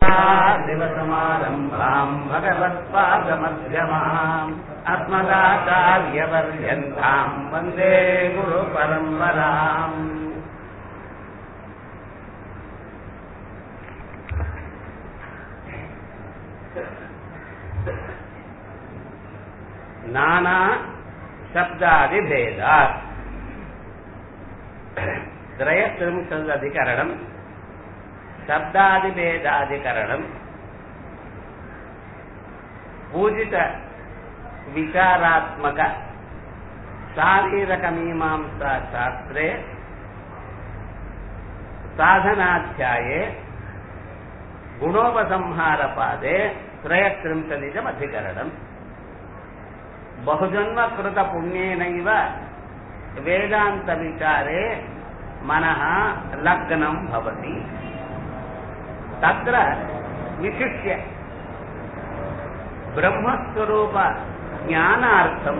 दिवसमारम्भाम् भगवत्पादमध्यमाम् अस्मदाचार्यपर्यन्ताम् वन्दे गुरुपरम्पराम् नाना शब्दादिभेदात् त्रयत्रिंशदधिकरणम् शब्दादिभेदाधिकरणम् पूजित विचारात्मक शारीरकमीमांसा शास्त्रे साधनाध्याये गुणोपसंहारपादे त्रयत्रिंशदिजमधिकरणम् बहुजन्मकृतपुण्येनैव वेदान्तविचारे मनः लग्नं भवति तत्र विशिष्य ब्रह्मस्वरूपज्ञानार्थम्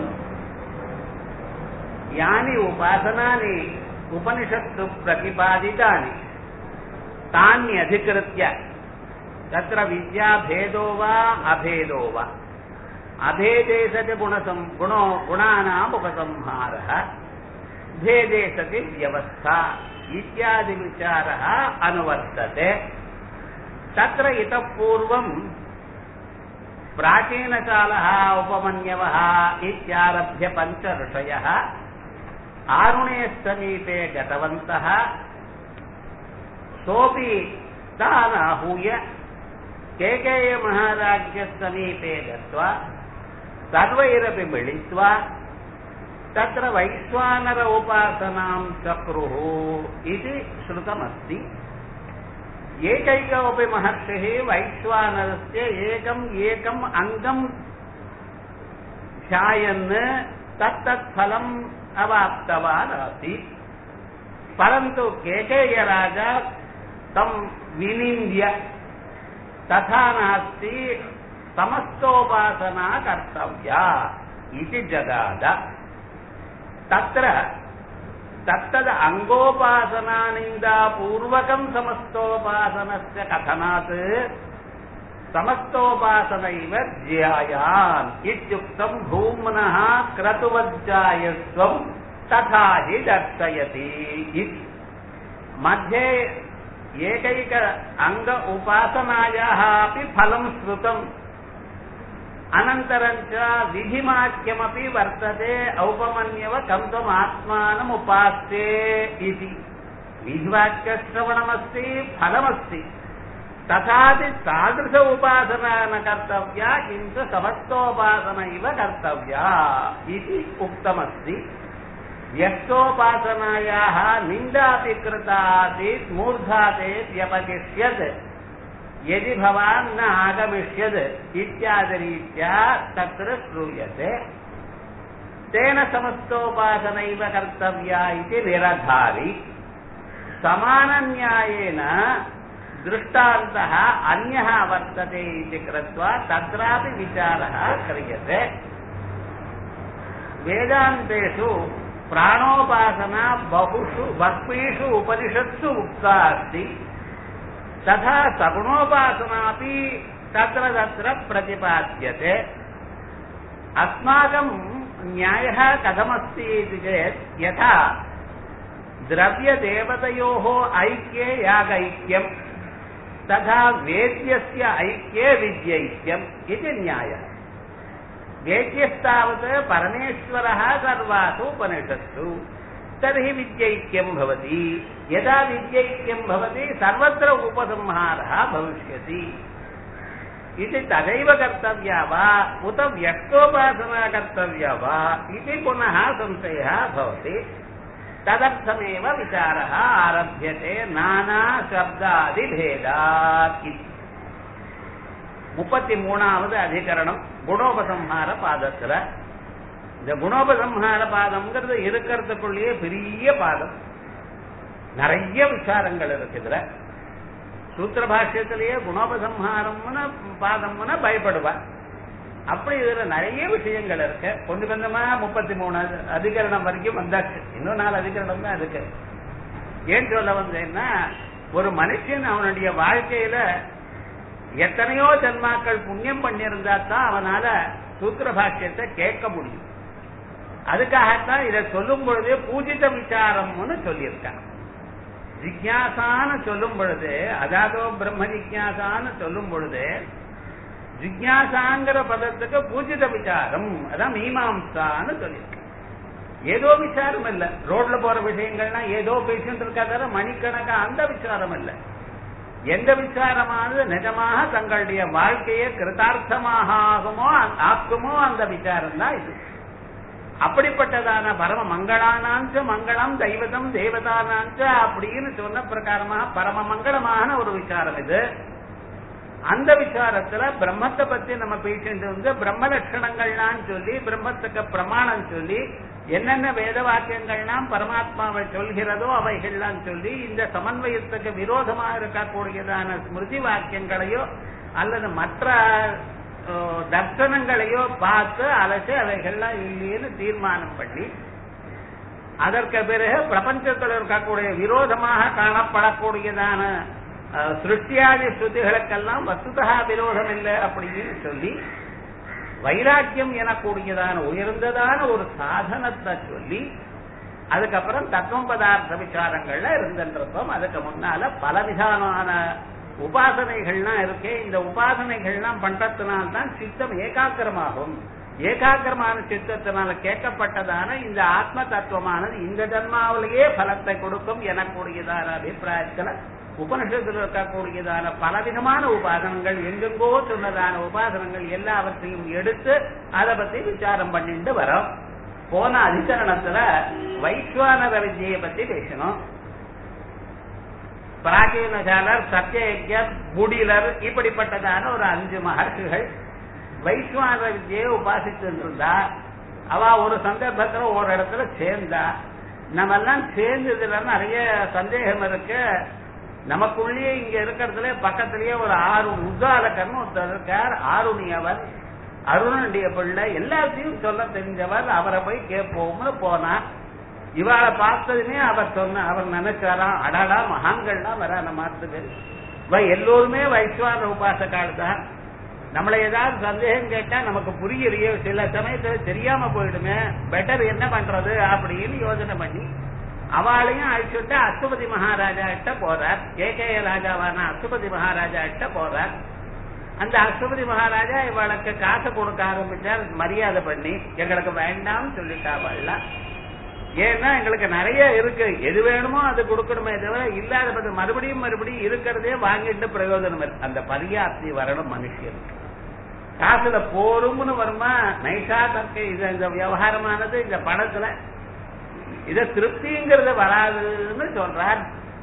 यानि उपासनानि उपनिषत्सु प्रतिपादितानि तान्यधिकृत्य तत्र विद्याभेदो वा अभेदो वा अभेदे सति गुणसं गुणो गुणानाम् उपसंहारः भेदे सति व्यवस्था इत्यादिविचारः अनुवर्तते तत्र इतः पूर्वम् प्राचीनकालः उपमन्यवः इत्यारभ्य पञ्च ऋषयः आरुणेः समीपे गतवन्तः सोऽपि तान् आहूय केकेयमहाराज्यसमीपे गत्वा सर्वैरपि मिलित्वा तत्र वैश्वानर उपासनां चक्रुः इति श्रुतमस्ति एकैकमपि महर्षिः वैश्वानरस्य एकम् एकम् अङ्गम् ध्यायन् तत्तत् फलम् अवाप्तवान् आसीत् परन्तु केकेयराजा तं विनिन्द्य तथा नास्ति समस्तोपासना कर्तव्या इति जगाद तत्र तत्तद् अङ्गोपासनानिन्दापूर्वकम् समस्तोपासनस्य कथनात् समस्तोपासनैव ज्यायान् इत्युक्तम् भूम्नः क्रतुवज्जायस्वम् तथा हि दर्शयति इति मध्ये एकैक अङ्ग उपासनायाः अपि फलम् श्रुतम् अनन्तरं च विधिमाख्यमपि वर्तते औपमन्यव कं त्वम् आत्मानम् उपास्ते इति विधिवाक्यश्रवणमस्ति फलमस्ति तथापि तादृश उपासना न कर्तव्या किन्तु समस्तोपासना इव कर्तव्या इति उक्तमस्ति व्यक्तोपासनायाः निन्दापि कृता आसीत् मूर्धाते व्यपतिष्यत् यदि भवान् न आगमिष्यत् इत्यादिरीत्या तत्र श्रूयते तेन समस्तोपासनैव कर्तव्या इति निरधारि समानन्यायेन दृष्टान्तः अन्यः वर्तते इति कृत्वा तत्रापि विचारः क्रियते वेदान्तेषु प्राणोपासना बहुषु बह्वीषु उपनिषत्सु उक्ता अस्ति तथा सगुणोपासनापि तत्र तत्र प्रतिपाद्यते अस्माकं न्यायः कथमस्ति इति चेत् यथा द्रव्यदेवतयोः ऐक्ये यागैक्यम् तथा वेद्यस्य ऐक्ये विद्यैक्यम् इति न्यायः वेद्यस्तावत् परमेश्वरः सर्वासु उपनिषत्सु तर्हि विद्यैक्यं भवति यदा विद्यैक्यं भवति सर्वत्र उपसंहारः भविष्यति इति तदैव कर्तव्या वा उत व्यक्तोपासना कर्तव्या वा इति पुनः संशयः भवति तदर्थमेव विचारः आरभ्यते नानाशब्दादिभेदात् इति முப்பத்தி மூணாவது அதிகரணம் குணோபசம்ஹார பாதத்துல இந்த குணோபசம்ஹார பாதம்ங்கிறது இருக்கிறதுக்குள்ளேயே பெரிய பாதம் நிறைய விசாரங்கள் இருக்கு இதுல சூத்திர பாஷ்யத்திலேயே குணோபசம்ஹாரம்னு பாதம்னு பயப்படுவா அப்படி இதுல நிறைய விஷயங்கள் இருக்கு கொஞ்சம் கொஞ்சமா முப்பத்தி மூணு அதிகரணம் வரைக்கும் வந்தாச்சு இன்னும் நாலு அதிகரணம் தான் இருக்கு ஏன் சொல்ல வந்தேன்னா ஒரு மனுஷன் அவனுடைய வாழ்க்கையில எத்தனையோ ஜன்மாக்கள் புண்ணியம் பண்ணியிருந்தா தான் அவனால சூத்திர பாஷ்யத்தை கேட்க முடியும் அதுக்காகத்தான் இதை சொல்லும் பொழுதே பூஜித விசாரம்னு சொல்லியிருக்காங்க ஜிக்யாசான்னு சொல்லும் பொழுது அதாதோ பிரம்ம ஜிக்யாசான்னு சொல்லும் பொழுது ஜிக்யாசாங்கிற பதத்துக்கு பூஜித விசாரம் அதான் மீமாம்சான்னு சொல்லியிருக்காங்க ஏதோ விசாரம் இல்ல ரோட்ல போற விஷயங்கள்லாம் ஏதோ பேசிட்டு இருக்கா தவிர மணிக்கணக்கா அந்த விசாரம் இல்ல எந்த விசாரமானது நிஜமாக தங்களுடைய வாழ்க்கையை கிருதார்த்தமாக ஆகுமோ ஆக்குமோ அந்த விசாரம் தான் இது அப்படிப்பட்டதான பரம மங்களானாஞ்ச மங்களம் தெய்வதம் தேவதானாஞ்ச அப்படின்னு சொன்ன பிரகாரமாக பரம மங்களமான ஒரு விசாரம் இது அந்த விசாரத்துல பிரம்மத்தை பத்தி நம்ம பேசிட்டு வந்து பிரம்ம லட்சணங்கள்லாம் சொல்லி பிரம்மத்துக்கு பிரமாணம் சொல்லி என்னென்ன வேத வாக்கியங்கள்லாம் பரமாத்மாவை சொல்கிறதோ அவைகள்லாம் சொல்லி இந்த சமன்வயத்துக்கு விரோதமா இருக்கக்கூடியதான ஸ்மிருதி வாக்கியங்களையோ அல்லது மற்ற தர்சனங்களையோ பார்த்து அலசி அவைகள்லாம் இல்லைன்னு தீர்மானம் பண்ணி அதற்கு பிறகு பிரபஞ்சத்தில் இருக்கக்கூடிய விரோதமாக காணப்படக்கூடியதான சிருஷ்டியாதி ஸ்ருதிகளுக்கெல்லாம் வசுதா விரோதம் இல்லை அப்படின்னு சொல்லி வைராக்கியம் எனக்கூடியதான உயர்ந்ததான ஒரு சாதனத்தை சொல்லி அதுக்கப்புறம் தத்துவம் பதார்த்த விசாரங்கள்ல இருந்துருப்போம் அதுக்கு முன்னால பலவிதமான உபாசனைகள்லாம் இருக்கே இந்த உபாசனைகள்லாம் பண்றதுனால்தான் சித்தம் ஏகாக்கிரமாகும் ஏகாக்கிரமான சித்தத்தினால கேட்கப்பட்டதான இந்த ஆத்ம தத்துவமானது இந்த ஜன்மாவிலேயே பலத்தை கொடுக்கும் எனக்கூடியதான அபிப்பிராயத்துல உபனிஷத்தில் இருக்கக்கூடியதான பலவிதமான உபாசனங்கள் எங்கெங்கோ சொன்னதான உபாசனங்கள் எல்லாவற்றையும் எடுத்து அதை பத்தி விசாரம் பண்ணிட்டு வரோம் போன அதிகரணத்துல வைஸ்வானர வித்தியை பத்தி பேசணும் பிராச்சீனசாலர் சத்தியயஜர் முடிலர் இப்படிப்பட்டதான ஒரு அஞ்சு மகர்ஷிகள் வைஸ்வானர வித்தியை உபாசித்து இருந்தா அவ ஒரு சந்தர்ப்பத்துல ஒரு இடத்துல சேர்ந்தா நம்ம எல்லாம் சேர்ந்ததுல நிறைய சந்தேகம் இருக்கு நமக்குள்ளேயே இங்க இருக்கிறதுல பக்கத்திலேயே ஒரு ஆறு உத்தாலக்கர்னு ஒருத்தர் இருக்கார் ஆருணியவர் அருணனுடைய பிள்ளை எல்லாத்தையும் சொல்ல தெரிஞ்சவர் அவரை போய் கேட்போம்னு போனா இவாளை பார்த்ததுமே அவர் சொன்ன அவர் நினைச்சாராம் அடாடா மகான்கள்லாம் வர நம்ம மாத்துக்கு இவ எல்லோருமே வைஸ்வான உபாசக்கால் தான் நம்மளை ஏதாவது சந்தேகம் கேட்டா நமக்கு புரியலையே சில சமயத்துல தெரியாம போயிடுமே பெட்டர் என்ன பண்றது அப்படின்னு யோசனை பண்ணி அவளையும் அழிச்சுட்டு அசுபதி மகாராஜா கிட்ட போறார் ஏகேய ராஜாவான அசுபதி மகாராஜா கிட்ட போறார் அந்த அசுபதி மகாராஜா இவளுக்கு காசு கொடுக்க ஆரம்பிச்சார் மரியாதை பண்ணி எங்களுக்கு வேண்டாம்னு சொல்லிட்டாவல்ல ஏன்னா எங்களுக்கு நிறைய இருக்கு எது வேணுமோ அது கொடுக்கணுமே தவிர இல்லாத பத்தி மறுபடியும் மறுபடியும் இருக்கிறதே வாங்கிட்டு பிரயோஜனம் இருக்கு அந்த பரியாப்தி வரணும் மனுஷனுக்கு காசுல போரும்னு வருமா நைசா தக்க இது இந்த விவகாரமானது இந்த பணத்துல இத திருப்திங்கிறது வராதுன்னு சொல்றார்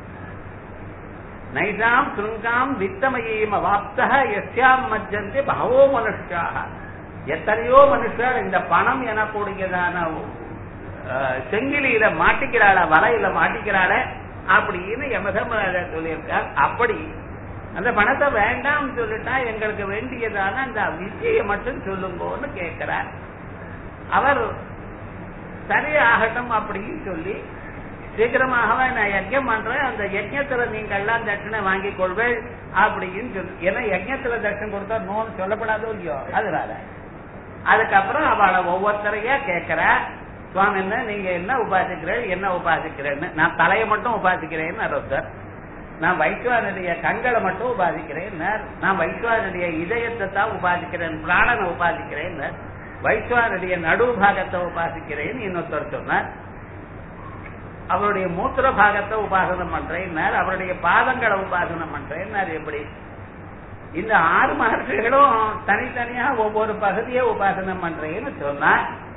நைசாம் சுருங்காம் வித்தமயீம் அவாப்தக எஸ்யாம் மஜ்ஜந்தி பகவோ மனுஷாக எத்தனையோ மனுஷர் இந்த பணம் எனக்கூடியதான செங்கிலியில மாட்டிக்கிறாள வலையில மாட்டிக்கிறாள அப்படின்னு யமதர்மராஜா சொல்லியிருக்கார் அப்படி அந்த பணத்தை வேண்டாம்னு சொல்லிட்டா எங்களுக்கு வேண்டியதான அந்த வித்தியை மட்டும் சொல்லுங்கன்னு கேட்கிறார் அவர் சரி ஆகட்டும் அப்படின்னு சொல்லி சீக்கிரமாகவே நான் யஜ்யம் பண்றேன் அந்த யஜ்யத்துல நீங்க எல்லாம் தட்சணை வாங்கி கொள்வேள் அப்படின்னு சொல்லி ஏன்னா யஜ்யத்துல தட்சணை கொடுத்தா நோன்னு சொல்லப்படாதோ இல்லையோ அதனால அதுக்கப்புறம் அவளை ஒவ்வொருத்தரையா கேட்கிற சுவாமி என்ன நீங்க என்ன உபாசிக்கிறேன் என்ன உபாசிக்கிறேன்னு நான் தலையை மட்டும் உபாசிக்கிறேன்னு ஒருத்தர் நான் வைஷ்வானுடைய கண்களை மட்டும் உபாதிக்கிறேன் நான் வைஷ்வானுடைய இதயத்தை தான் உபாதிக்கிறேன் பிராணனை உபாதிக்கிறேன் வைஷ்வானுடைய நடு பாகத்தை உபாசிக்கிறேன் இன்னொருத்தர் சொன்னார் அவருடைய மூத்திர பாகத்தை உபாசனம் பண்றேன் அவருடைய பாதங்களை உபாசனம் பண்றேன் எப்படி இந்த ஆறு மகர்ஷிகளும் தனித்தனியா ஒவ்வொரு பகுதியை உபாசனம் பண்றேன்னு சொன்னா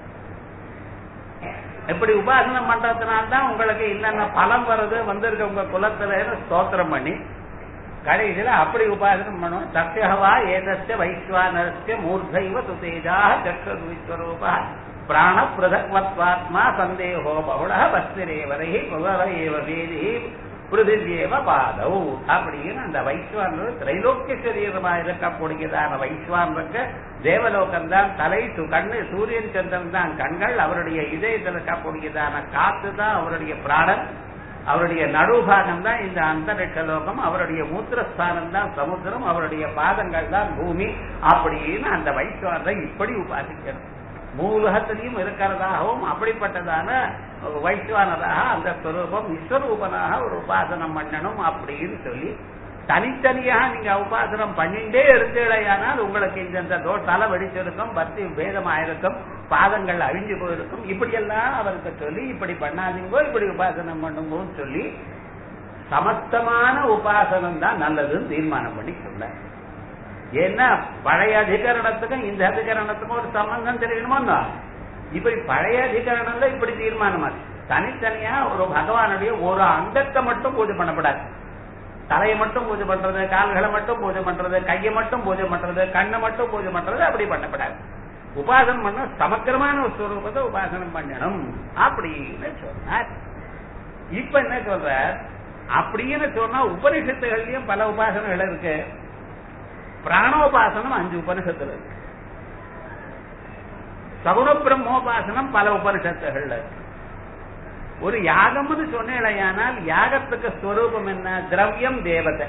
இப்படி உபாசனம் பண்றதுனால்தான் உங்களுக்கு என்னென்ன பலம் வருது வந்திருக்க உங்க குலத்துல ஸ்தோத்திரம் பண்ணி கடைசியில அப்படி உபாசனம் பண்ணுவோம் சத்தியவா ஏதஸ்ய வைஸ்வானஸ்ய மூர்த்தைவ சுதேஜா சக்ஷது விஸ்வரூபா பிராண பிரதக்வத்வாத்மா சந்தேகோ பகுட பஸ்திரேவரை புவரையேவ வேதி பிருதிஜேவ பாதவ் அப்படின்னு அந்த வைஸ்வானர் திரைலோக்கிய சரீரமா இருக்கக்கூடியதான வைஸ்வானருக்கு தேவலோகம் தான் தலை கண்ணு சூரியன் சந்திரன் தான் கண்கள் அவருடைய இதயத்தில் இருக்கக்கூடியதான காத்து தான் அவருடைய பிராணன் அவருடைய நடுபாகம் தான் இந்த அந்தரிக்ஷ லோகம் அவருடைய மூத்திரஸ்தானம் தான் சமுத்திரம் அவருடைய பாதங்கள் தான் பூமி அப்படின்னு அந்த வைஸ்வானரை இப்படி உபாசிக்கணும் மூலகத்திலையும் இருக்கிறதாகவும் அப்படிப்பட்டதான வைஸ்வானராக அந்த ஸ்வரூபம் விஸ்வரூபனாக ஒரு உபாசனம் பண்ணணும் அப்படின்னு சொல்லி தனித்தனியாக நீங்க உபாசனம் பண்ணிட்டே இருந்தீடையானால் உங்களுக்கு இந்த இந்த தோ தலை வெடிச்சிருக்கும் பக்தி பேதமாயிருக்கும் பாதங்கள் அழிஞ்சு போயிருக்கும் இப்படியெல்லாம் அவருக்கு சொல்லி இப்படி பண்ணாதீங்கோ இப்படி உபாசனம் பண்ணுங்கன்னு சொல்லி சமஸ்தமான உபாசனம் தான் நல்லதுன்னு தீர்மானம் பண்ணி சொன்ன ஏன்னா பழைய அதிகரணத்துக்கும் இந்த அதிகரணத்துக்கும் ஒரு சம்பந்தம் தெரியணுமோ இப்படி பழைய அதிகரணம்ல இப்படி தீர்மானமா தனித்தனியா ஒரு பகவானுடைய ஒரு அங்கத்தை மட்டும் பூஜை பண்ணப்படாது தலையை மட்டும் பூஜை பண்றது கால்களை மட்டும் பூஜை பண்றது கையை மட்டும் பூஜை பண்றது கண்ணை மட்டும் பூஜை பண்றது அப்படி பண்ணப்படாது உபாசனம் பண்ண சமக்கிரமான ஒரு ஸ்வரூபத்தை உபாசனம் பண்ணணும் அப்படின்னு சொன்னார் இப்ப என்ன சொல்ற அப்படின்னு சொன்னா உபனிஷத்துகள்லயும் பல உபாசனைகள் இருக்கு பிராணோபாசனம் அஞ்சு உபனிஷத்துல இருக்கு சகுண பிரம்மோபாசனம் பல உபனிஷத்துகள்ல இருக்கு ஒரு யாகம்னு சொன்னேனால் யாகத்துக்கு ஸ்வரூபம் என்ன திரவியம் தேவதை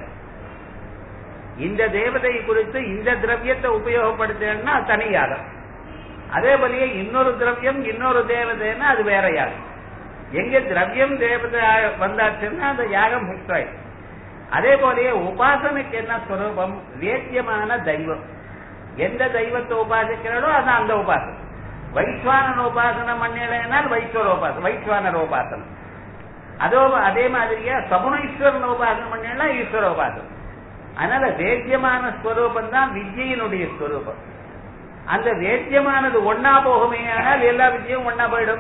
இந்த தேவதை குறித்து இந்த திரவியத்தை உபயோகப்படுத்தா தனி யாகம் அதே போலயே இன்னொரு திரவியம் இன்னொரு தேவதைன்னா அது வேற யாகம் எங்க திரவியம் தேவதை வந்தாச்சுன்னா அந்த யாகம் ஃபிக்ஸ் ஆயிடும் அதே போலயே உபாசனைக்கு என்ன ஸ்வரூபம் வேத்தியமான தெய்வம் எந்த தெய்வத்தை உபாசிக்கிறாரோ அது அந்த உபாசனை வைஸ்வானன் உபாசனம் பண்ணலைனால் வைஸ்வர உபாசனம் வைஸ்வானர் உபாசனம் அதோ அதே மாதிரியா சகுணேஸ்வரன் உபாசனம் பண்ணா ஈஸ்வர உபாசனம் அதனால வேத்தியமான ஸ்வரூபம் தான் வித்யினுடைய ஸ்வரூபம் அந்த வேத்தியமானது ஒன்னா போகுமே ஆனால் எல்லா வித்தியும் ஒன்னா போயிடும்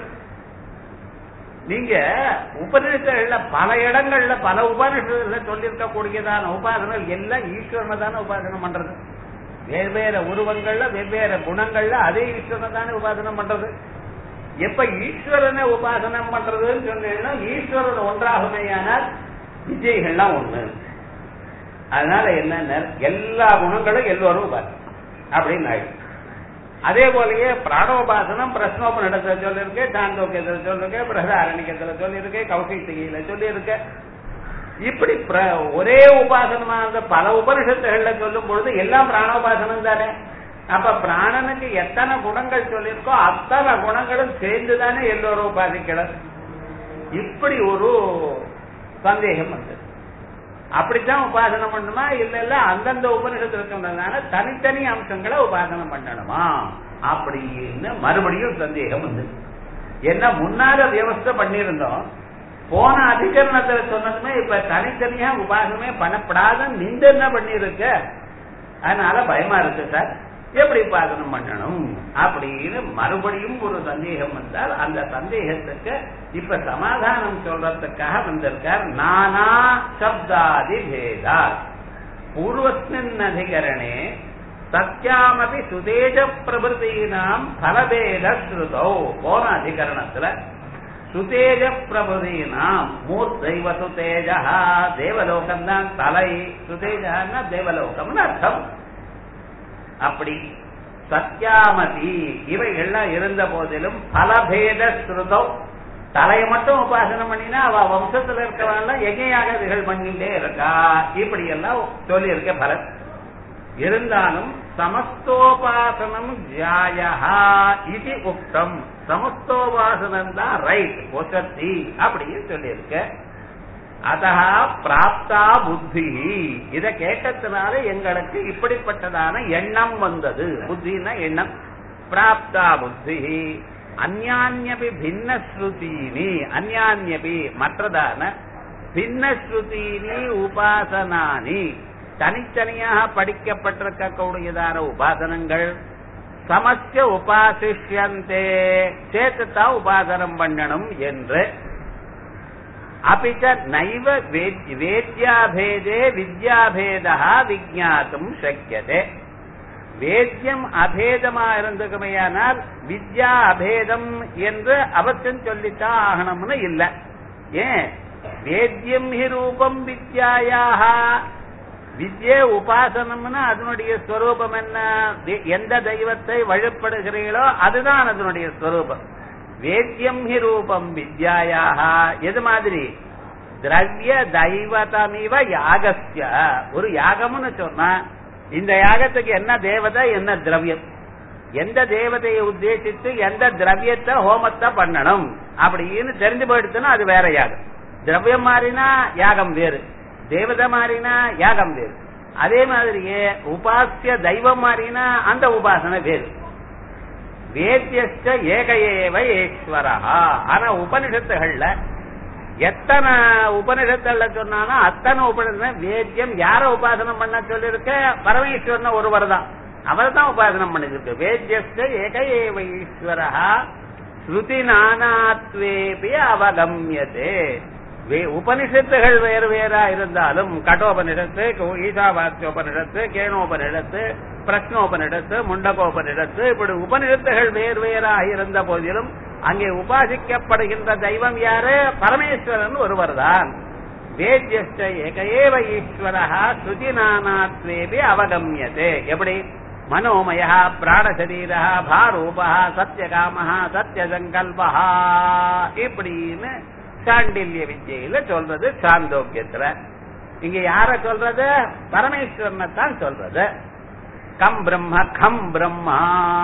நீங்க உபநிஷத்துல பல இடங்கள்ல பல உபநிஷத்துல சொல்லியிருக்க கூடியதான உபாசனம் எல்லாம் ஈஸ்வரனை தானே உபாசனம் பண்றது வெவ்வேறு உருவங்கள்ல வெவ்வேறு குணங்கள்ல அதே ஈஸ்வரனை தானே உபாசனம் பண்றது எப்ப ஈஸ்வரனை உபாசனம் பண்றதுன்னு சொன்னீங்கன்னா ஈஸ்வரன் ஒன்றாகுமேயானால் விஜய்கள்லாம் ஒண்ணு அதனால என்ன எல்லா குணங்களும் எல்லோரும் உபாசனம் அப்படின்னு ஆயிடும் அதே போலயே பிராணோபாசனம் பிரஸ்னோபனிடத்துல சொல்லியிருக்கு சாந்தோக்கியத்துல சொல்லிருக்கு பிரதாரணிக்கத்துல சொல்லியிருக்கு கௌசித்திகையில சொல்லியிருக்கு இப்படி ஒரே உபாசனமான பல உபனிஷத்துகள்ல சொல்லும் பொழுது எல்லாம் பிராணோபாசனம் தானே அப்ப பிராணனுக்கு எத்தனை குணங்கள் சொல்லியிருக்கோ அத்தனை குணங்களும் சேர்ந்துதானே எல்லோரும் உபாசிக்கணும் இப்படி ஒரு சந்தேகம் வந்தது அப்படித்தான் உபாசனம் பண்ணுமா இல்ல இல்ல அந்தந்த உபனிஷத்து இருக்கின்றதுனால தனித்தனி அம்சங்களை உபாசனம் பண்ணணுமா அப்படின்னு மறுபடியும் சந்தேகம் வந்து என்ன முன்னால வியவஸ்தை பண்ணியிருந்தோம் போன அதிகரணத்துல சொன்னதுமே இப்ப தனித்தனியா உபாசனமே பண்ணப்படாதுன்னு நீங்க என்ன பண்ணிருக்க அதனால பயமா இருக்கு சார் எப்படி உபாசனம் பண்ணணும் அப்படின்னு மறுபடியும் ஒரு சந்தேகம் வந்தால் அந்த சந்தேகத்துக்கு இப்ப சமாதானம் சொல்றதுக்காக வந்திருக்கார் நானா சப்தாதி பேதா பூர்வஸ்மின் அதிகரணே சத்யாமபி சுதேஜ பிரபுதீனாம் பலபேத ஸ்ருதோ போன அதிகரணத்துல சுதேஜ பிரபுதீனாம் மூர் தெய்வ சுதேஜா தேவலோகம் தான் தலை சுதேஜான்னா தேவலோகம்னு அர்த்தம் அப்படி சத்யாமதி இவைகள்லாம் இருந்த போதிலும் பலபேத ஸ்ருதம் தலையை மட்டும் உபாசனம் பண்ணினா அவ வம்சத்துல இருக்கிறவங்க எகையாக இதுகள் பண்ணிட்டே இருக்கா இப்படி எல்லாம் சொல்லி இருக்க பலன் இருந்தாலும் சமஸ்தோபாசனம் ஜாயா இது உக்தம் சமஸ்தோபாசனம் தான் ரைட் ஒசத்தி அப்படின்னு சொல்லியிருக்க அத பிராப்தா புத்தி இத கேட்டதுனால எங்களுக்கு இப்படிப்பட்டதான எண்ணம் வந்தது புத்தினா எண்ணம் பிராப்தா புத்தி அந்யான்யபி பின்ன ஸ்ருதீனி அந்யான்யபி மற்றதான பின்ன ஸ்ருதீனி உபாசனானி தனித்தனியாக படிக்கப்பட்டிருக்க கூடியதான உபாசனங்கள் சமஸ்ய உபாசிஷ்யந்தே சேர்த்துத்தா உபாசனம் பண்ணணும் என்று அபிச்ச நைவ வேத்யாபேதே வித்யாபேதா விஜாத்தும் சக்கியதே வேத்தியம் அபேதமா இருந்துக்குமையானால் வித்யா அபேதம் என்று அவசியம் சொல்லித்தான் ஆகணும்னு இல்ல ஏன் வேத்தியம் ஹி ரூபம் வித்யாயாக வித்யே உபாசனம்னா அதனுடைய ஸ்வரூபம் என்ன எந்த தெய்வத்தை வழிபடுகிறீர்களோ அதுதான் அதனுடைய ஸ்வரூபம் வேத்தியம் ஹி ரூபம் வித்யாயாக எது மாதிரி திரவிய தெய்வதமிவ யாகஸ்ய ஒரு யாகம்னு சொன்னா இந்த யாகத்துக்கு என்ன தேவதை என்ன திரவியம் எந்த தேவதையை உத்தேசித்து எந்த திரவியத்தை ஹோமத்தை பண்ணணும் அப்படின்னு தெரிஞ்சு போயிடுச்சுன்னா அது வேற யாகம் திரவியம் மாறினா யாகம் வேறு தேவதை மாறினா யாகம் வேறு அதே மாதிரியே உபாசிய தெய்வம் மாறினா அந்த உபாசனை வேறு வேத்தியஸ்ட ஏக ஏவ ஈஸ்வரா ஆனா உபனிஷத்துகள்ல எத்தனை உபனிஷத்துல சொன்னாலும் அத்தனை உபனிஷம் வேத்தியம் யார உபாசனம் பண்ண சொல்லிருக்க பரமேஸ்வரன் ஒருவர் தான் அவர் தான் உபாசனம் பண்ணிருக்கு வேத்தியஸ்ட ஏக ஏவ ஈஸ்வரா ஸ்ருதி நானாத்வேபி அவகமியதே வே- உபனிஷத்துகள் வேறு வேறா இருந்தாலும் கடோபனிஷத்து ஈசாவாஸ்யோபனிஷத்து கேனோபனிஷத்து பிரஷ்னோபனிஷத்து முண்டகோபனிஷத்து இப்படி உபனிஷத்துகள் வேறு வேறா இருந்த போதிலும் அங்கே உபாசிக்கப்படுகின்ற தெய்வம் யாரு பரமேஸ்வரன் ஒருவர் தான் வேத்யஸ்ட ஏகையேவ ஈஸ்வரா ஸ்ருதி நானாத்வேபி அவகமியதே எப்படி மனோமய பிராணசரீர பாரூபா சத்தியகாம சத்தியசங்கல்பா இப்படின்னு சாண்டில்ய வித்யில சொல்றது சாந்தோக்கியத்துல இங்க யார சொல்றது பரமேஸ்வரனை தான் சொல்றது கம் பிரம்ம கம் பிரம்மா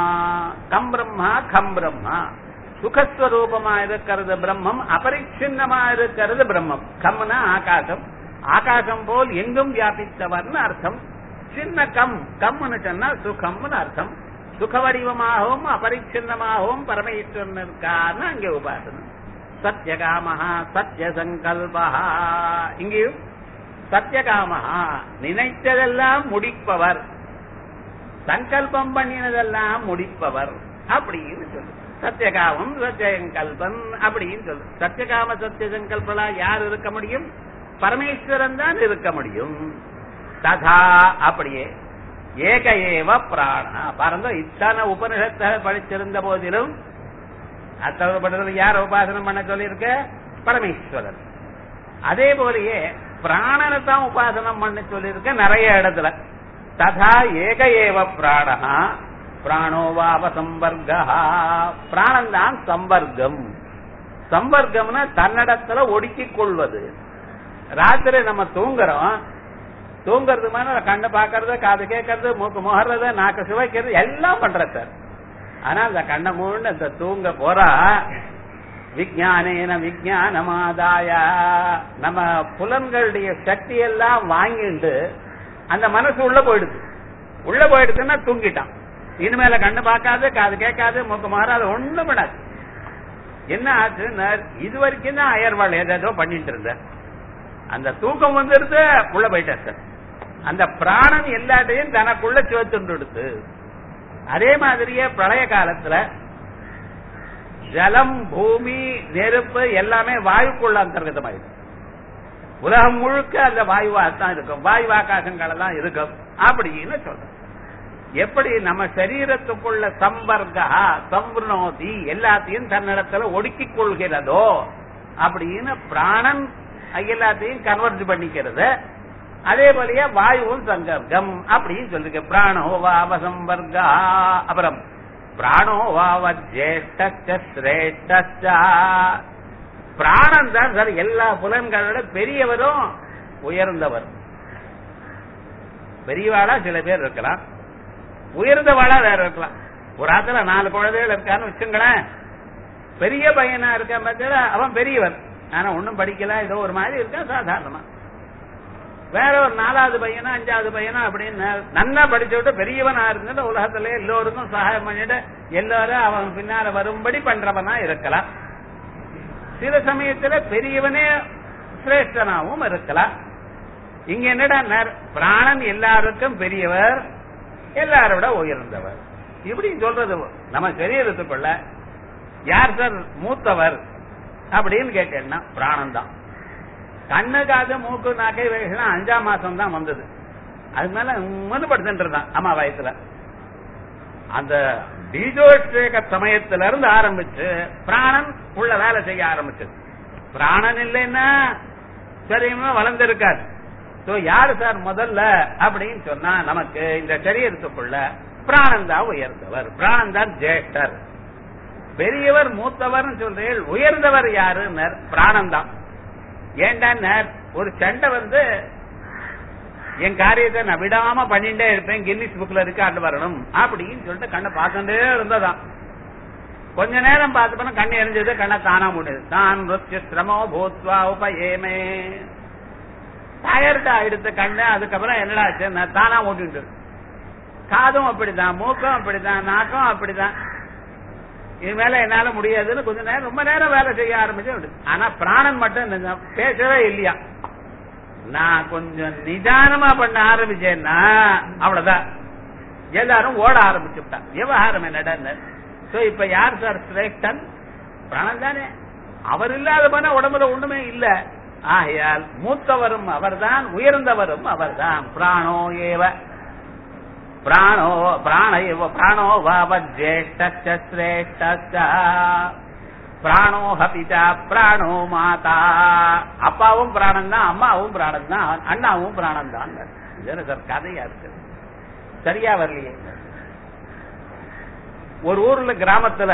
கம் பிரம்மா கம் பிரம்மா சுகஸ்வரூபமா இருக்கிறது பிரம்மம் அபரிச்சின்னமா இருக்கிறது பிரம்மம் கம்னா ஆகாசம் ஆகாசம் போல் எங்கும் வியாபித்தவர்னு அர்த்தம் சின்ன கம் கம்னு சொன்னா சுகம்னு அர்த்தம் சுக வடிவமாகவும் அபரிச்சின்னமாகவும் பரமேஸ்வரன் இருக்கான்னு அங்கே உபாசனம் சத்யகாமஹா சத்யசங்கல்பா இங்கேயும் சத்யகாமஹா நினைத்ததெல்லாம் முடிப்பவர் சங்கல்பம் பண்ணினதெல்லாம் முடிப்பவர் அப்படின்னு சொல்லு சத்தியகாமம் சத்தியசங்கல்பன் அப்படின்னு சொல்லு சத்தியகாம சத்தியசங்கல்பலா யார் இருக்க முடியும் பரமேஸ்வரன் தான் இருக்க முடியும் ததா அப்படியே ஏக ஏவ பிராணா பாருங்க இத்தனை உபனிஷத்தை படிச்சிருந்த போதிலும் அத்தனை பண்றது யார் உபாசனம் பண்ண சொல்லியிருக்க பரமேஸ்வரன் அதே போலயே பிராணனை தான் உபாசனம் பண்ண சொல்லியிருக்க நிறைய இடத்துல ததா ஏக ஏவ பிராணா பிராணோவாவ சம்பர்கா பிராணம் தான் சம்பர்க்கம் சம்பர்க்கம்னா தன்னிடத்துல ஒடுக்கிக் கொள்வது ராத்திரி நம்ம தூங்குறோம் தூங்குறது மாதிரி கண்ணு பாக்குறது காது கேட்கறது மூக்கு முகர்றது நாக்கு சுவைக்கிறது எல்லாம் பண்ற சார் ஆனா அந்த கண்ணை மூணு அந்த தூங்க போறா விஜயானேன விஜயானமாதாய நம்ம புலன்களுடைய சக்தி எல்லாம் வாங்கிட்டு அந்த மனசு உள்ள போயிடுது உள்ள போயிடுச்சுன்னா தூங்கிட்டான் இனிமேல கண்ணு பார்க்காது காது கேட்காது மூக்கு மாறாது ஒண்ணும் பண்ணாது என்ன ஆச்சுன்னா இது வரைக்கும் தான் அயர்வாள் ஏதேதோ பண்ணிட்டு இருந்த அந்த தூக்கம் வந்துருது உள்ள போயிட்டார் சார் அந்த பிராணன் எல்லாத்தையும் தனக்குள்ள சேர்த்துட்டு அதே மாதிரியே பிரளய காலத்துல ஜலம் பூமி நெருப்பு எல்லாமே வாயுக்குள்ள அந்தர்கதமாயிடும் உலகம் முழுக்க அந்த வாயுவா தான் இருக்கும் வாயு ஆகாசங்கள் எல்லாம் இருக்கும் அப்படின்னு சொல்றோம் எப்படி நம்ம சரீரத்துக்குள்ள சம்பர்கா சம்பிரணோதி எல்லாத்தையும் தன்னிடத்துல ஒடுக்கிக் கொள்கிறதோ அப்படின்னு பிராணன் எல்லாத்தையும் கன்வெர்ட் பண்ணிக்கிறது அதே போலயே வாயுவும் சங்கர்க்கம் அப்படின்னு சொல்லிருக்கு பிராணோ வாவ சம்பர்கா அப்புறம் பிராணோ வாவ ஜேஷ்ட சிரேஷ்ட பிராணம் தான் சார் எல்லா புலன்களோட பெரியவரும் உயர்ந்தவர் பெரியவாளா சில பேர் இருக்கலாம் உயர்ந்தவாளா வேற இருக்கலாம் ஒரு ஆத்துல நாலு குழந்தைகள் இருக்கான்னு வச்சுங்களேன் பெரிய பையனா இருக்கான் பார்த்தா அவன் பெரியவர் ஆனா ஒன்னும் படிக்கல ஏதோ ஒரு மாதிரி இருக்கான் சாதாரணமா வேற ஒரு நாலாவது பையனா அஞ்சாவது பையனா அப்படின்னு நல்லா படிச்சு விட்டு பெரியவனா இருந்துட்டு உலகத்துல எல்லோருக்கும் சகாயம் பண்ணிட்டு எல்லாரும் அவன் பின்னால வரும்படி பண்றவனா இருக்கலாம் சில சமயத்துல பெரியவனே சிரேஷ்டனாவும் இருக்கலாம் இங்க என்னடா பிராணன் எல்லாருக்கும் பெரியவர் எல்லாரோட உயர்ந்தவர் இப்படி சொல்றது நம்ம சரீரத்துக்குள்ள யார் சார் மூத்தவர் அப்படின்னு கேட்டேன்னா பிராணம் தான் கண்ணு காது மூக்கு நாக்கை வயசுலாம் அஞ்சாம் மாசம் தான் வந்தது அது மேல உம்மனு படுத்துட்டு இருந்தான் அம்மா வயசுல அந்த பீஜோத்வேக சமயத்துல இருந்து ஆரம்பிச்சு பிராணன் உள்ள வேலை செய்ய ஆரம்பிச்சது பிராணன் இல்லைன்னா சரியமா வளர்ந்திருக்காது சோ யாரு சார் முதல்ல அப்படின்னு சொன்னா நமக்கு இந்த சரீரத்துக்குள்ள பிராணன் தான் உயர்ந்தவர் பிராணன் தான் ஜேஷ்டர் பெரியவர் மூத்தவர் சொல்றீர்கள் உயர்ந்தவர் யாருன்னு பிராணன் தான் ஏண்டா ஒரு சண்டை வந்து என் காரியத்தை நான் விடாம பண்ணிட்டே இருப்பேன் கின்னிஸ் புக்ல ரெக்கார்டு வரணும் அப்படின்னு சொல்லிட்டு கண்ணை பார்த்துட்டே இருந்ததான் கொஞ்ச நேரம் பார்த்து கண்ணு எரிஞ்சது கண்ணை தானா முடியுது தான் ருத்ய சிரமோ பூத்வா உபயேமே டயர்ட் ஆயிடுத்த கண்ணு அதுக்கப்புறம் என்னடா ஆச்சு நான் தானா ஓட்டிட்டு காதும் அப்படிதான் மூக்கும் அப்படிதான் நாக்கும் அப்படிதான் இது மேல என்னால முடியாதுன்னு கொஞ்ச நேரம் ரொம்ப நேரம் வேலை செய்ய ஆரம்பிச்சு விடுது. ஆனா பிராணன் மட்டும் நிஜம் பேசவே இல்லையா நான் கொஞ்சம் நிதானமா பண்ண ஆரம்பிச்சேன்னா அவ்வளவுதான் எல்லாரும் ஓட ஆரம்பிச்சுட்டான் விவகாரம் என்னடா சோ இப்ப யார் சார் சிரேஷ்டன் பிராணன் தானே அவர் இல்லாத போனா உடம்புல ஒண்ணுமே இல்ல ஆகையால் மூத்தவரும் அவர்தான் உயர்ந்தவரும் அவர்தான் பிராணோ ஏவ பிராணோ பிராண இவ பிராணோ வாவஜேஷ்ட சிரேஷ்ட பிராணோ ஹபிதா பிராணோ மாதா அப்பாவும் பிராணம் தான் அம்மாவும் பிராணம் தான் அண்ணாவும் பிராணம் தான் இது சார் கதையா இருக்கு சரியா வரலையே ஒரு ஊர்ல கிராமத்துல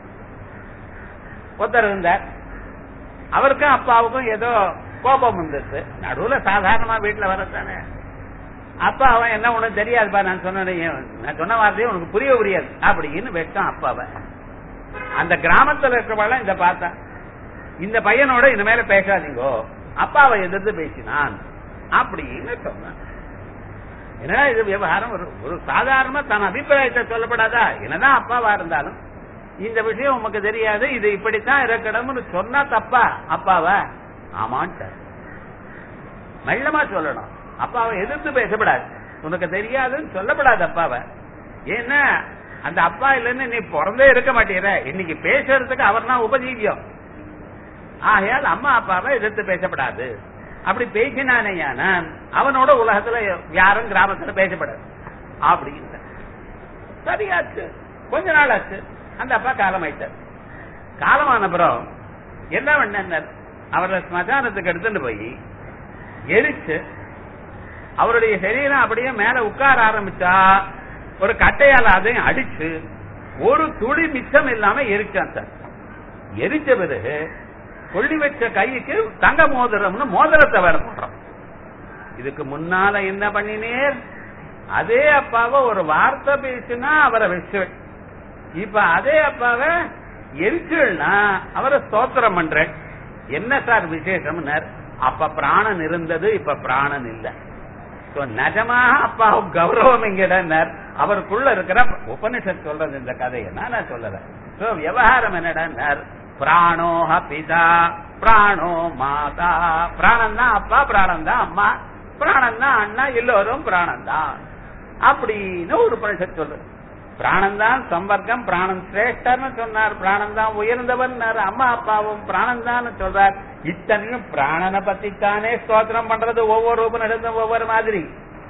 ஒருத்தர் இருந்தார் அவருக்கும் அப்பாவுக்கும் ஏதோ கோபம் வந்துச்சு நடுவுல சாதாரணமா வீட்டுல வரத்தானே அப்பா அவன் என்ன உனக்கு தெரியாதுப்பா நான் சொன்னேன் நான் சொன்ன வார்த்தையே உனக்கு புரிய புரியாது அப்படின்னு வெட்டான் அப்பாவை அந்த கிராமத்துல இருக்கிறவள இந்த பார்த்தா இந்த பையனோட இனிமேல பேசாதீங்கோ அப்பாவை எதிர்த்து பேசினான் அப்படின்னு சொன்னான் என்னடா இது விவகாரம் ஒரு ஒரு சாதாரணமா தன் அபிப்பிராயத்தை சொல்லப்படாதா என்னதான் அப்பாவா இருந்தாலும் இந்த விஷயம் உமக்கு தெரியாது இது இப்படித்தான் இருக்கணும்னு சொன்னா தப்பா அப்பாவ ஆமான்ட்டார் மெல்லமா சொல்லணும் அப்பாவை எதிர்த்து பேசப்படாது உனக்கு தெரியாதுன்னு சொல்லப்படாது அப்பாவை ஏன்னா அந்த அப்பா இல்லைன்னு நீ பிறந்தே இருக்க மாட்டேற இன்னைக்கு பேசுறதுக்கு அவர் தான் உபஜீவியம் ஆகையால் அம்மா அப்பாவை எதிர்த்து பேசப்படாது அப்படி பேசினானேயான அவனோட உலகத்துல யாரும் கிராமத்துல பேசப்படாது அப்படின்னு சரியாச்சு கொஞ்ச நாள் ஆச்சு அந்த அப்பா காலமாயிட்டார் காலமான அப்புறம் என்ன பண்ணார் அவரை ஸ்மசானத்துக்கு எடுத்துட்டு போய் எரிச்சு அவருடைய சரீரம் அப்படியே மேல உட்கார ஆரம்பிச்சா ஒரு கட்டையால அதையும் அடிச்சு ஒரு துளி மிச்சம் இல்லாம எரிச்சான் சார் எரிச்ச பிறகு கொள்ளி வச்ச கைக்கு தங்க மோதிரம்னு மோதிரத்தை வேற போடுறோம் இதுக்கு முன்னால என்ன பண்ணினேர் அதே அப்பாவை ஒரு வார்த்தை பேசினா அவரை வச்சு இப்ப அதே அப்பாவை எரிச்சுன்னா அவரை ஸ்தோத்திரம் பண்றேன் என்ன சார் விசேஷம்னர் அப்ப பிராணன் இருந்தது இப்ப பிராணன் இல்ல நிஜமாக அப்பாவுக்கு கௌரவம் எங்கிடனர் அவருக்குள்ள இருக்கிற உபனிஷத் சொல்றது இந்த கதையை நான் சொல்லல விவகாரம் என்னடனர் பிராணோஹ பிதா பிராணோ மாதா பிராணம் தான் அப்பா பிராணம் தான் அம்மா பிராணம் தான் அண்ணா எல்லோரும் பிராணம் தான் அப்படின்னு ஒரு உபனிஷத் சொல்றது பிராணம் தான் சம்பர்க்கம் பிராணம் சிரேஷ்டர்னு சொன்னார் பிராணம் தான் உயர்ந்தவன் அம்மா அப்பாவும் பிராணம் தான் சொல்றார் இத்தனையும் பிராணனை பத்தித்தானே ஸ்தோத்திரம் பண்றது ஒவ்வொரு உபனிடத்தும் ஒவ்வொரு மாதிரி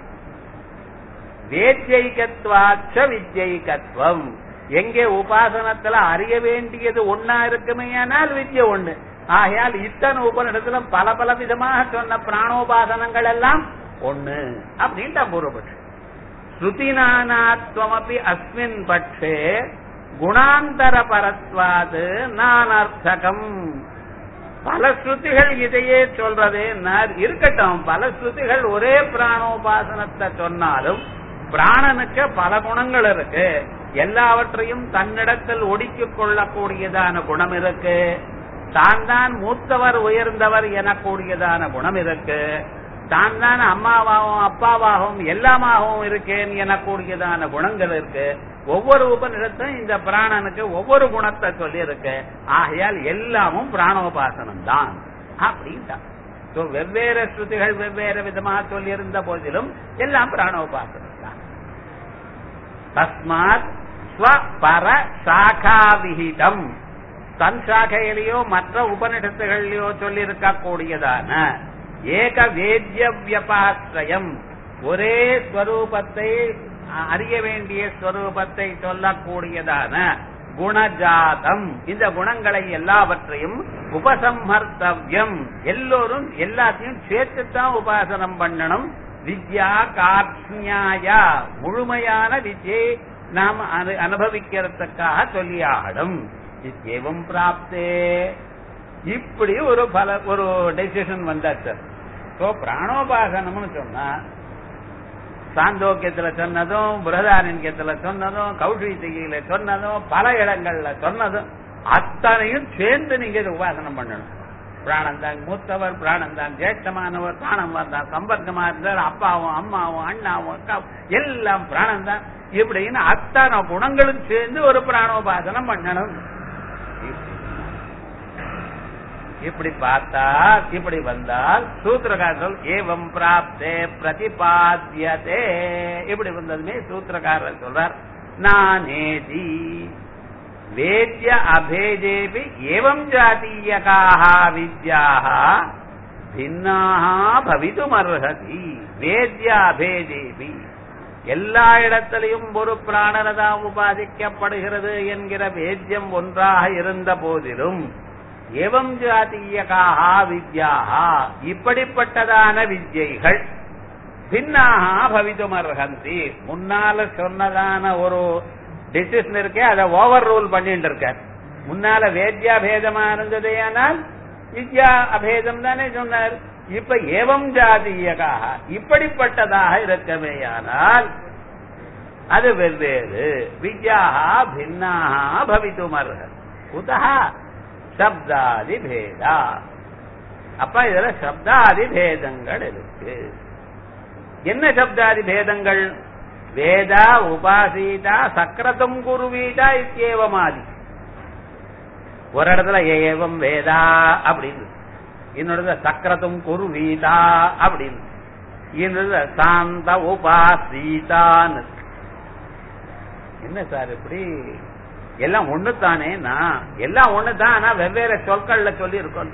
வேத்தியைகத்வாச்ச வித்யைகத்வம் எங்கே உபாசனத்துல அறிய வேண்டியது ஒன்னா இருக்குமேயானால் வித்ய ஒண்ணு ஆகையால் இத்தனை உபனிடத்திலும் பல பல விதமாக சொன்ன பிராணோபாசனங்கள் எல்லாம் ஒண்ணு அப்படின்ட்டு பூர்வபட்சம் ஸ்ருதிநானாத்வமபி அஸ்மின் பட்சே குணாந்தர பரத்வாது நானர்த்தகம் பல ஸ்ருதிகள் இதையே சொல்றதே இருக்கட்டும் பல ஸ்ருதிகள் ஒரே பிராணோபாசனத்தை சொன்னாலும் பிராணனுக்கு பல குணங்கள் இருக்கு எல்லாவற்றையும் தன்னிடத்தில் ஒடுக்கிக் கொள்ளக்கூடியதான குணம் இருக்கு தான் தான் மூத்தவர் உயர்ந்தவர் எனக்கூடியதான குணம் இருக்கு தான் தான் அம்மாவாகவும் அப்பாவாகவும் எல்லாமாகவும் இருக்கேன் எனக்கூடியதான குணங்கள் இருக்கு ஒவ்வொரு உபநிடத்தும் இந்த பிராணனுக்கு ஒவ்வொரு குணத்தை சொல்லி இருக்கு ஆகையால் எல்லாமும் பிராணோபாசனம் தான் அப்படின்ட்டான் வெவ்வேறு ஸ்ருதிகள் வெவ்வேறு விதமாக சொல்லி இருந்த போதிலும் எல்லாம் பிராணோபாசனம் தான் தஸ்மாத் ஸ்வபர சாகா விகிதம் தன் சாகையிலேயோ மற்ற உபநிடத்துகளிலேயோ சொல்லி இருக்கக்கூடியதான ஏக வேத்ய வியபாசிரயம் ஒரே ஸ்வரூபத்தை அறிய வேண்டிய ஸ்வரூபத்தை சொல்லக்கூடியதான குணஜாதம் இந்த குணங்களை எல்லாவற்றையும் உபசம்ஹர்த்தவ்யம் எல்லோரும் எல்லாத்தையும் சேர்த்துத்தான் உபாசனம் பண்ணணும் வித்யா கார்ஷ்ணியாயா முழுமையான வித்யை நாம் அனுபவிக்கிறதுக்காக சொல்லியாகணும் இத்தேவம் பிராப்தே இப்படி ஒரு பல ஒரு டெசிஷன் வந்தாச்சு ஸோ பிராணோபாசனம்னு சொன்னா சாந்தோக்கியத்துல சொன்னதும் பிரதாரண்யத்துல சொன்னதும் கௌஷிகியில சொன்னதும் பல இடங்கள்ல சொன்னதும் அத்தனையும் சேர்ந்து நீங்க இதை உபாசனம் பண்ணணும் பிராணம் தான் மூத்தவர் பிராணம் தான் ஜேஷ்டமானவர் பிராணம் தான் சம்பர்க்கமா இருந்தார் அப்பாவும் அம்மாவும் அண்ணாவும் அக்காவும் எல்லாம் பிராணம் தான் இப்படின்னு அத்தனை குணங்களும் சேர்ந்து ஒரு பிராணோபாசனம் பண்ணணும் இப்படி பார்த்தா இப்படி வந்தால் சூத்திரக்காரர்கள் ஏவம் பிராப்தே பிரதிபாத்தியதே இப்படி வந்ததுமே சூத்திரக்காரர் சொல்றார் நானேதி வேத்ய அபேதேபி ஏவம் ஜாத்தீயகாக வித்யாக பின்னாக பவிதுமர்ஹதி வேத்ய அபேதேபி எல்லா இடத்திலையும் ஒரு பிராணனதான் உபாதிக்கப்படுகிறது என்கிற வேத்தியம் ஒன்றாக இருந்த போதிலும் ஏவம் ஜாத்தீயகாக வித்யாகா இப்படிப்பட்டதான வித்யைகள் பின்னாக பவிதுமர்ஹந்தி முன்னால சொன்னதான ஒரு டிசிஷன் இருக்கே அதை ஓவர் ரூல் பண்ணிட்டு இருக்க முன்னால வேத்யா பேதமா இருந்ததே ஆனால் வித்யா அபேதம் தானே சொன்னார் இப்ப ஏவம் ஜாதீயகாக இப்படிப்பட்டதாக இருக்கமேயானால் அது வெவ்வேறு வித்யாக பின்னாக பவித்துமர்ஹ குதா சப்தாதி பேதா அப்ப இதுல சப்தாதி பேதங்கள் இருக்கு என்ன சப்தாதி பேதங்கள் வேதா உபாசீதா சக்கரதம் குருவீதா இத்தியேவமாதி ஒரு இடத்துல ஏவம் வேதா அப்படின்னு இன்னொரு சக்கரத்தும் குருவீதா அப்படின்னு இன்னொரு சாந்த உபாசீதான்னு என்ன சார் இப்படி எல்லாம் ஒண்ணுதானே நான் எல்லாம் ஒண்ணுதான் ஆனா வெவ்வேறு சொற்கள்ல சொல்லி இருக்கோம்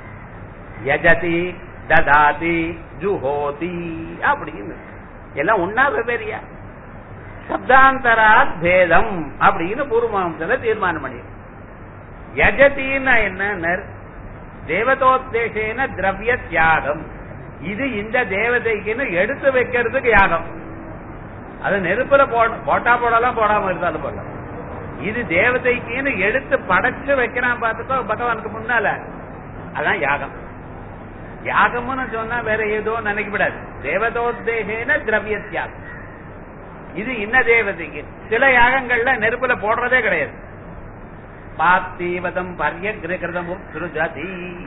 யஜதி ததாதி ஜுஹோதி அப்படின்னு எல்லாம் ஒன்னா வெவ்வேறியா சப்தாந்தராத் பேதம் அப்படின்னு பூர்வமாம்சல தீர்மானம் பண்ணி யஜதின்னா என்ன தேவதோத்தேசேன திரவிய தியாகம் இது இந்த தேவதைக்குன்னு எடுத்து வைக்கிறதுக்கு யாகம் அது நெருப்புல போட்டா போடலாம் போடாம இருந்தாலும் போடலாம் இது தேவதைக்குன்னு எடுத்து படைச்சு வைக்கிறான் பார்த்துக்கோ பகவானுக்கு முன்னால அதான் யாகம் யாகம்னு சொன்னா வேற ஏதோ நினைக்கப்படாது தேவதோத்தேசேன திரவிய தியாகம் இது இன்ன தேவதைக்கு சில யாகங்கள்ல நெருப்புல போடுறதே கிடையாது பாத்தீவதம் பர்யகிருதம் சுருஜதி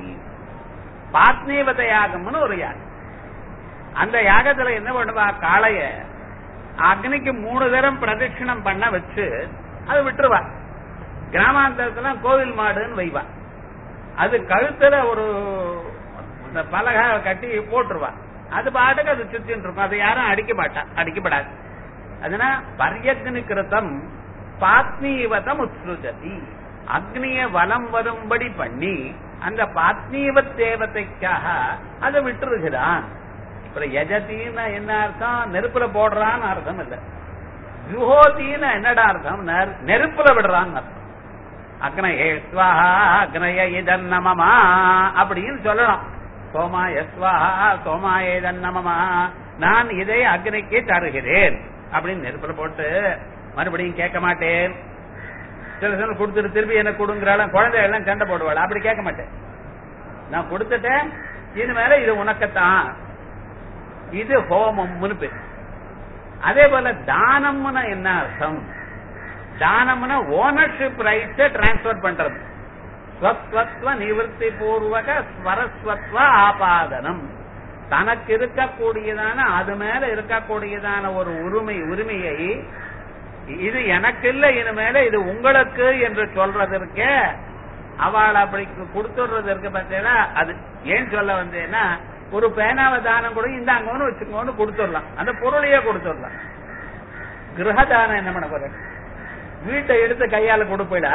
பாத்னீவத யாகம்னு ஒரு யாகம் அந்த யாகத்துல என்ன பண்ணுவா காளைய அக்னிக்கு மூணு தரம் பிரதட்சிணம் பண்ண வச்சு அது விட்டுருவா கிராமாந்தரத்துல கோவில் மாடுன்னு வைவா அது கழுத்துல ஒரு இந்த பலகை கட்டி போட்டுருவா அது பாட்டுக்கு அது சுத்தின்னு இருக்கும் அதை யாரும் அடிக்க மாட்டா அடிக்கப்படாது அதனா பர்யக்னி கிருத்தம் பாத்னீவதம் உத்ருஜதி அக்னிய வலம் வரும்படி பண்ணி அந்த பாத்னீவ தேவதைக்காக அதை விட்டுருகிறான் இப்ப யஜத்தின்னு என்ன அர்த்தம் நெருப்புல போடுறான்னு அர்த்தம் இல்ல ஜுஹோத்தின்னு என்னடா அர்த்தம் நெருப்புல விடுறான்னு அர்த்தம் அக்னயே ஸ்வாஹா அக்னய இதன் நமமா அப்படின்னு சொல்லணும் சோமா எஸ்வாஹா சோமா ஏதன் நமமா நான் இதை அக்னிக்கு தருகிறேன் அப்படின்னு நெருப்புல போட்டு மறுபடியும் கேட்க மாட்டேன் சில சில கொடுத்துட்டு திருப்பி என்ன கொடுங்கிறாள் குழந்தை எல்லாம் சண்டை போடுவாள் அப்படி கேட்க மாட்டேன் நான் கொடுத்துட்டேன் இனிமேல இது உனக்குத்தான் இது ஹோமம்னு பேர் அதே போல தானம்னு என்ன அர்த்தம் தானம்னா ஓனர்ஷிப் ரைட்ஸ் டிரான்ஸ்பர் பண்றது ஸ்வத்வத்வ நிவர்த்தி பூர்வக ஸ்வரஸ்வத்வ ஆபாதனம் தனக்கு இருக்கக்கூடியதான அது மேல இருக்கக்கூடியதான ஒரு உரிமை உரிமையை இது எனக்கு இல்ல இனிமேல இது உங்களுக்கு என்று சொல்றதற்கு அவள் அப்படி கொடுத்துடுறதற்கு பார்த்தீங்கன்னா அது ஏன் சொல்ல வந்தேன்னா ஒரு பேனாவை தானம் கூட இந்தாங்கன்னு வச்சுக்கோன்னு கொடுத்துடலாம் அந்த பொருளையே கொடுத்துடலாம் கிரகதானம் என்ன பண்ண போற வீட்டை எடுத்து கையால கொடுப்பேடா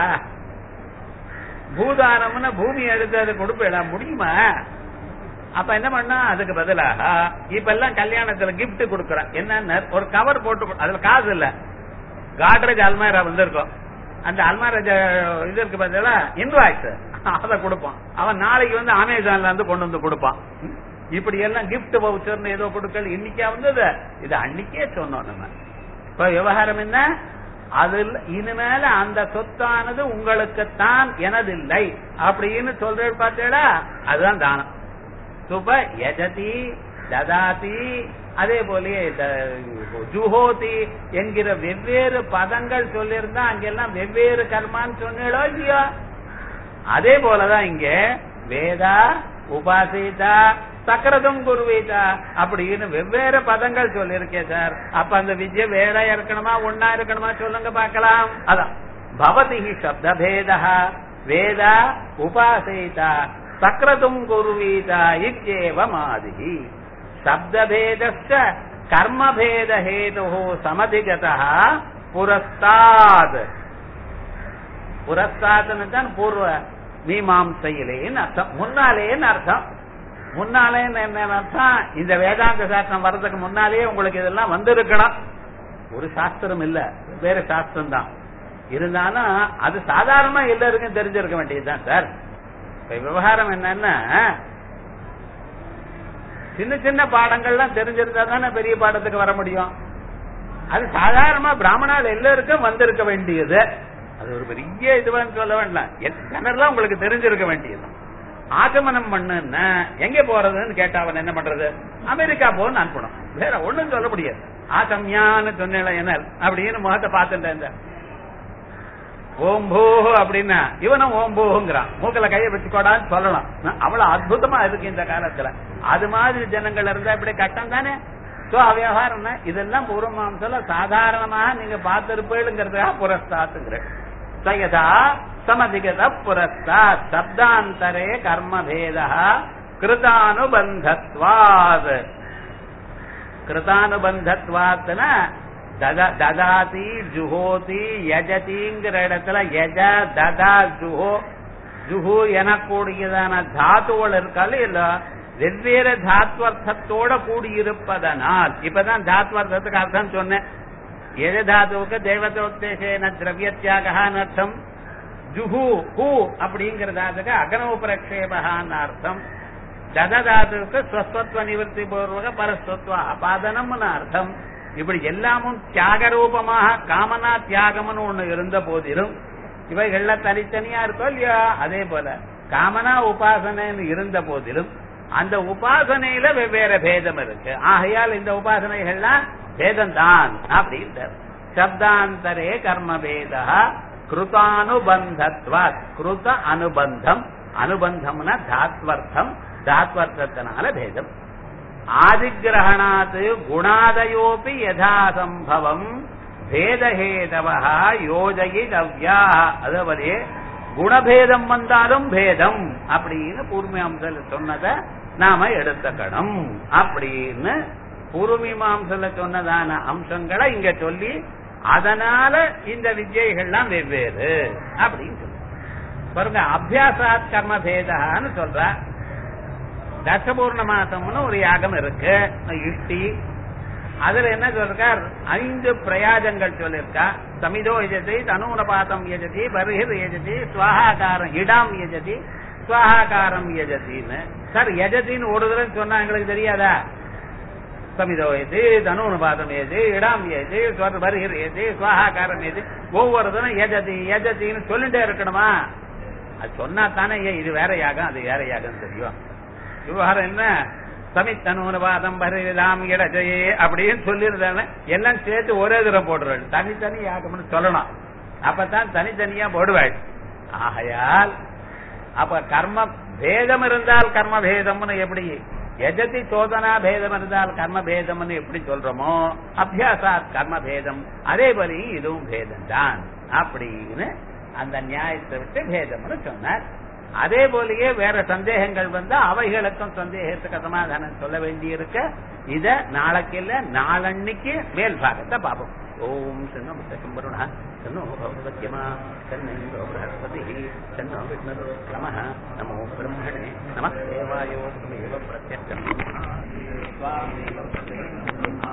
பூதானம்னு பூமி எடுத்து அதை கொடுப்பேடா முடியுமா அப்ப என்ன பண்ணா அதுக்கு பதிலாக இப்ப எல்லாம் கல்யாணத்துல கிஃப்ட் கொடுக்கறான் என்ன ஒரு கவர் போட்டு அதுல காசு இல்ல காட்ரேஜ் அல்மாரா வந்திருக்கும் அந்த அல்மாரா இது இருக்கு பார்த்தீங்களா இன்வாய்ஸ் அதை கொடுப்பான் அவன் நாளைக்கு வந்து அமேசான்ல இருந்து கொண்டு வந்து கொடுப்பான் இப்படி எல்லாம் கிஃப்ட் வவுச்சர்னு ஏதோ கொடுக்கல இன்னைக்கா வந்தது இது அன்னைக்கே சொன்னோம் நம்ம இப்ப விவகாரம் என்ன அதில் இனிமேல அந்த சொத்தானது உங்களுக்குத்தான் எனதில்லை அப்படின்னு சொல்ற பார்த்தீங்களா அதுதான் தானம் சுப யஜதி ததாதி அதே போலயே ஜுஹோதி என்கிற வெவ்வேறு பதங்கள் சொல்லியிருந்தா அங்கெல்லாம் வெவ்வேறு கர்மான்னு சொன்னீங்களோ இல்லையோ அதே போலதான் இங்க வேதா உபாசிதா சக்கரதம் குருவீதா அப்படின்னு வெவ்வேறு பதங்கள் சொல்லியிருக்கேன் சார் அப்ப அந்த வித்யை வேற இருக்கணுமா ஒன்னா இருக்கணுமா சொல்லுங்க பார்க்கலாம் அதான் பவதி சப்தபேத வேதா உபாசிதா சக்கரதும் குருவீதா இत्येवमादिः शब्दभेदश्च कर्मभेदहेतुः समधिगतः पुरस्तात् புரஸ்தாத்துன்னு தான் பூர்வ மீமாம்சையிலேன்னு அர்த்தம் முன்னாலேன்னு அர்த்தம் முன்னாலேன்னு என்ன அர்த்தம் இந்த வேதாந்த சாஸ்திரம் வர்றதுக்கு முன்னாலேயே உங்களுக்கு இதெல்லாம் வந்திருக்கணும் ஒரு சாஸ்திரம் இல்ல வேற சாஸ்திரம் தான் இருந்தாலும் அது சாதாரணமா எல்லாருக்கும் தெரிஞ்சிருக்க வேண்டியதுதான் சார் இப்ப விவகாரம் என்னன்னா சின்ன சின்ன பாடங்கள்லாம் தெரிஞ்சிருந்தா தானே பெரிய பாடத்துக்கு வர முடியும் அது சாதாரணமா பிராமணால் எல்லாருக்கும் வந்திருக்க வேண்டியது அது ஒரு பெரிய இதுவான்னு சொல்ல வேண்டாம் ஜெனரலா உங்களுக்கு தெரிஞ்சிருக்க வேண்டியது ஆகமனம் பண்ணுன்னா எங்க போறதுன்னு கேட்டா அவன் என்ன பண்றது அமெரிக்கா போன்னு அனுப்பணும் வேற ஒண்ணும் சொல்ல முடியாது ஆகம்யான்னு சொன்னேன் என்ன அப்படின்னு முகத்தை பார்த்துட்டேன் ஓம்போ அப்படின்னா இவனும் ஓம்போங்கிறான் மூக்கல கையை வச்சுக்கோடான்னு சொல்லலாம் அவ்வளவு அற்புதமா இருக்கு இந்த காலத்துல அது மாதிரி ஜனங்கள் இருந்தா இப்படி கட்டம் தானே சோ அவ்யவகாரம் இதெல்லாம் பூர்வமாம்சல சாதாரணமாக நீங்க பார்த்திருப்பீங்கிறதுக்காக புரஸ்தாத்துங்கிற சயதா சமதிகத புரஸ்தாத் சப்தாந்தரே கர்மபேத கிருதானுபந்தத்வாத் கிருதானுபந்தத்வாத்னா ததாதி ஜுஹோதி யஜதிங்கிற இடத்துல யஜ ததா ஜுஹோ ஜுஹு எனக்கூடியதான தாத்துகள் இருக்காது இல்ல வெவ்வேறு தாத்வர்த்தத்தோட கூடியிருப்பதனால் இப்பதான் தாத்வர்த்தத்துக்கு அர்த்தம் சொன்னேன் எது தாத்துவுக்கு தெய்வத்தோத்தேசேன திரவியத்தியாகான்னு அர்த்தம் ஜுஹு ஹூ அப்படிங்கிறதாதுக்கு அகனவு பிரக்ஷேபகான்னு அர்த்தம் தததாதுவுக்கு ஸ்வஸ்வத்வ நிவர்த்தி பூர்வக பரஸ்வத்வ அபாதனம்னு அர்த்தம் இப்படி எல்லாமும் தியாக ரூபமாக காமனா தியாகம்னு ஒண்ணு இருந்த போதிலும் இவைகள்ல தனித்தனியா இருக்கோ இல்லையா அதே போல காமனா உபாசனைன்னு இருந்த போதிலும் அந்த உபாசனையில வெவ்வேறு பேதம் இருக்கு ஆகையால் இந்த உபாசனைகள்லாம் பேதம் தான் அப்படின்ற சப்தாந்தரே கர்மபேதா கிருதானுபந்தத்வா கிருத அனுபந்தம் அனுபந்தம்னா தாத்வர்த்தம் தாத்வர்த்தத்தினால பேதம் ஆதிகிரகணாத் குணாதயோபி யதாசம்பவம் பேதஹேதவா யோஜயிதவ்யா அதாவது குணபேதம் வந்தாலும் பேதம் அப்படின்னு பூர்வீமாம்சல சொன்னதை நாம எடுத்துக்கணும் அப்படின்னு பூர்வீமாம்சல சொன்னதான அம்சங்களை இங்க சொல்லி அதனால இந்த வித்யைகள்லாம் வெவ்வேறு அப்படின்னு சொல்லு பாருங்க அபியாசாத் கர்ம பேதான்னு சொல்ற தசபூர்ண மாசம்னு ஒரு யாகம் இருக்கு யுஷ்டி அதுல என்ன சொல்றார் ஐந்து பிரயாஜங்கள் சொல்லிருக்கா சமிதோ எஜதி தனூனபாதம் எஜதி பர்ஹிர் எஜதி சுவாகாரம் இடாம் எஜதி சுவாகாரம் எஜதின்னு சார் எஜதின்னு ஒரு தடவை சொன்னா எங்களுக்கு தெரியாதா சமிதோ எது தனூனபாதம் எது இடாம் எது பர்ஹிர் எது சுவாகாரம் எது ஒவ்வொரு தினம் எஜதி எஜதின்னு சொல்லிட்டே இருக்கணுமா அது சொன்னா தானே ஏன் இது வேற யாகம் அது வேற யாகம் தெரியும் விவகாரம் என்ன சமித்தனூனவாதம் பரிதாம் இடஜயே அப்படின்னு சொல்லியிருந்தாங்க எல்லாம் சேர்த்து ஒரே தூரம் போடுறாள் தனித்தனி யாகம்னு சொல்லணும் அப்பதான் தனித்தனியா போடுவாள் ஆகையால் அப்ப கர்ம பேதம் இருந்தால் கர்ம பேதம்னு எப்படி எஜதி சோதனா பேதம் இருந்தால் கர்ம பேதம்னு எப்படி சொல்றோமோ அபியாசாத் கர்ம பேதம் அதே போல இதுவும் பேதம் தான் அப்படின்னு அந்த நியாயத்தை விட்டு பேதம்னு சொன்னார் அதே போலயே வேற சந்தேகங்கள் வந்தா அவைகளுக்கும் சந்தேகத்துக்கு சமாதானம் சொல்ல வேண்டியிருக்க இத நாளைக்கு இல்ல நாளன்னைக்கு மேல் பாகத்தை பார்ப்போம் ஓம் சன்னோ முத்தம்பருணா சன்னோ பௌர்வத்யமா சன்னோ பிரகஸ்பதி சன்னோ விஷ்ணு நம நமோ பிரம்மணே நம தேவாயோ பிரத்யம்